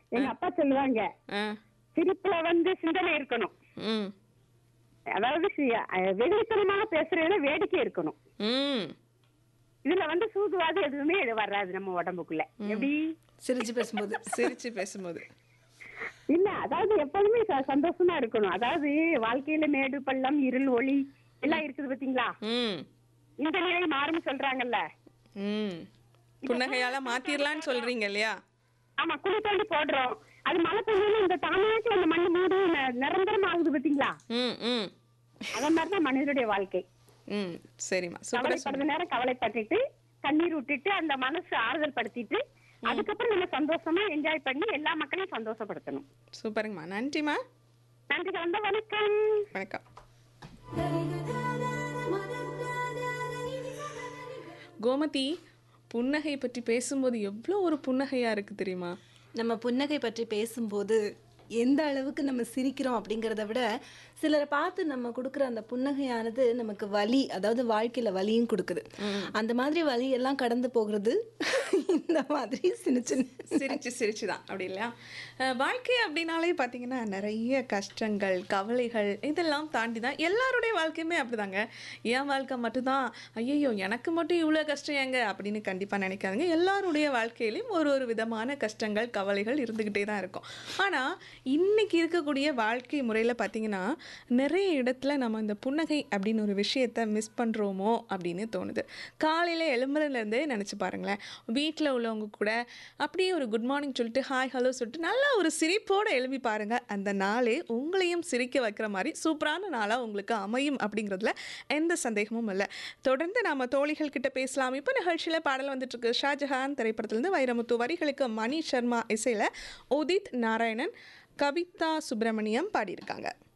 எங்க அப்பா சொல்லுவாங்க ஆ சிரிப்புல வந்து சிந்தனை இருக்கணும் ம் அதாவது சி- அஹ் வெகுளித்தனமாக பேசுறதுல வேடிக்கை இருக்கணும் ம் இதுல வந்து சூதுவாது எதுவுமே வராது நம்ம உடம்புக்குள்ள எப்படி சிரிச்சு பேசும்போது சிரிச்சு பேசும்போது இல்ல அதாவது எப்போதுமே ச- சந்தோஷமா இருக்கணும் அதாவது வாழ்க்கையில மேடு பள்ளம் இருள் ஒளி எல்லாம் இருக்குது பாத்தீங்களா ம் இந்த நிலை மாறும் சொல்றாங்கல்ல ம் புன்னகையால மாத்திரலான்னு சொல்றீங்க இல்லையா ஆமா குழி தோண்டி போடுறோம் அது மழை பெய்யும் இந்த தானாச்சும் அந்த மண்ணு மூடி ந- நிரந்தரமா ஆகுது பாத்தீங்களா ம் ம் அத மாதிரிதான் மனிதனுடைய வாழ்க்கை ம் சரிம்மா சூப்பரா சொன்னீங்க கவலைப்படுற நேரம் கவலைப்பட்டுட்டு கண்ணீர் விட்டுட்டு அந்த மனசு ஆறுதல் படுத்திட்டு அதுக்கப்புறம் நம்ம சந்தோஷமா என்ஜாய் பண்ணி எல்லா மக்களையும் சந்தோஷப்படுத்தணும் சூப்பருங்கம்மா நன்றிம்மா நன்றி கலந்த வணக்கம் வணக்கம் கோமதி புன்னகை பற்றி பேசும்போது எவ்வளோ ஒரு புன்னகையா இருக்கு தெரியுமா நம்ம புன்னகை பற்றி பேசும்போது எந்த அளவுக்கு நம்ம சிரிக்கிறோம் அப்படிங்கிறத விட சிலரை பார்த்து நம்ம கொடுக்குற அந்த புன்னகையானது நமக்கு வலி அதாவது வாழ்க்கையில வலியும் கொடுக்குது அந்த மாதிரி வலி எல்லாம் கடந்து போகிறது இந்த மாதிரி சின்ன சின்ன சிரிச்சு சிரிச்சு தான் அப்படி இல்லையா அஹ் வாழ்க்கை அப்படின்னாலே பார்த்தீங்கன்னா நிறைய கஷ்டங்கள் கவலைகள் இதெல்லாம் தாண்டி தான் எல்லாருடைய வாழ்க்கையுமே அப்படிதாங்க என் வாழ்க்கை மட்டும்தான் ஐயோ எனக்கு மட்டும் இவ்வளோ கஷ்டம் ஏங்க அப்படின்னு கண்டிப்பாக நினைக்காதுங்க எல்லாருடைய வாழ்க்கையிலையும் ஒரு ஒரு விதமான கஷ்டங்கள் கவலைகள் இருந்துக்கிட்டே தான் இருக்கும் ஆனால் இன்னைக்கு இருக்கக்கூடிய வாழ்க்கை முறையில் பார்த்தீங்கன்னா நிறைய இடத்துல நம்ம இந்த புன்னகை அப்படின்னு ஒரு விஷயத்த மிஸ் பண்ணுறோமோ அப்படின்னு தோணுது காலையில் எழும்புறதுலேருந்தே நினச்சி பாருங்களேன் வீட்டில் உள்ளவங்க கூட அப்படியே ஒரு குட் மார்னிங் சொல்லிட்டு ஹாய் ஹலோ சொல்லிட்டு நல்லா ஒரு சிரிப்போடு எழுப்பி பாருங்கள் அந்த நாளே உங்களையும் சிரிக்க வைக்கிற மாதிரி சூப்பரான நாளாக உங்களுக்கு அமையும் அப்படிங்கிறதுல எந்த சந்தேகமும் இல்லை தொடர்ந்து நாம தோழிகள் கிட்ட பேசலாம் இப்போ நிகழ்ச்சியில் பாடல் வந்துட்டு இருக்கு ஷாஜஹான் திரைப்படத்திலிருந்து வைரமுத்து வரிகளுக்கு மணி சர்மா இசையில் உதித் நாராயணன் கவிதா சுப்பிரமணியம் பாடியிருக்காங்க